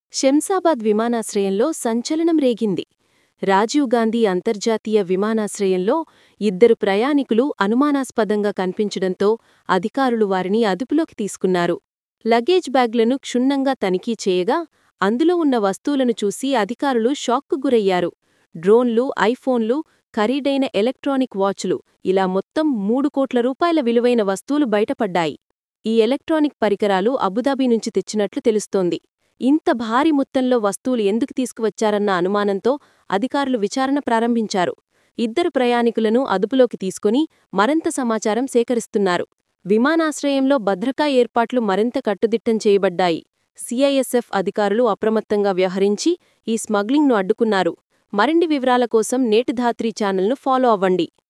శంషాబాద్ విమానాశ్రయంలో సంచలనం రేగింది రాజీవ్ గాంధీ అంతర్జాతీయ విమానాశ్రయంలో ఇద్దరు ప్రయాణికులు అనుమానాస్పదంగా కనిపించడంతో అధికారులు వారిని అదుపులోకి తీసుకున్నారు లగేజ్ బ్యాగ్లను క్షుణ్ణంగా తనిఖీ చేయగా అందులో ఉన్న వస్తువులను చూసి అధికారులు షాక్కు గురయ్యారు డ్రోన్లు ఐఫోన్లు ఖరీదైన ఎలక్ట్రానిక్ వాచ్లు ఇలా మొత్తం మూడు కోట్ల రూపాయల విలువైన వస్తువులు బయటపడ్డాయి ఈ ఎలక్ట్రానిక్ పరికరాలు అబుదాబి నుంచి తెచ్చినట్లు తెలుస్తోంది ఇంత భారీ మొత్తంలో వస్తువులు ఎందుకు తీసుకువచ్చారన్న అనుమానంతో అధికారులు విచారణ ప్రారంభించారు ఇద్దరు ప్రయాణికులను అదుపులోకి తీసుకుని మరింత సమాచారం సేకరిస్తున్నారు విమానాశ్రయంలో భద్రతా ఏర్పాట్లు మరింత కట్టుదిట్టం చేయబడ్డాయి సిఐఎస్ఎఫ్ అధికారులు అప్రమత్తంగా వ్యవహరించి ఈ స్మగ్లింగ్ను అడ్డుకున్నారు మరిన్ని వివరాల కోసం నేటిధాత్రి ఛానల్ను ఫాలో అవ్వండి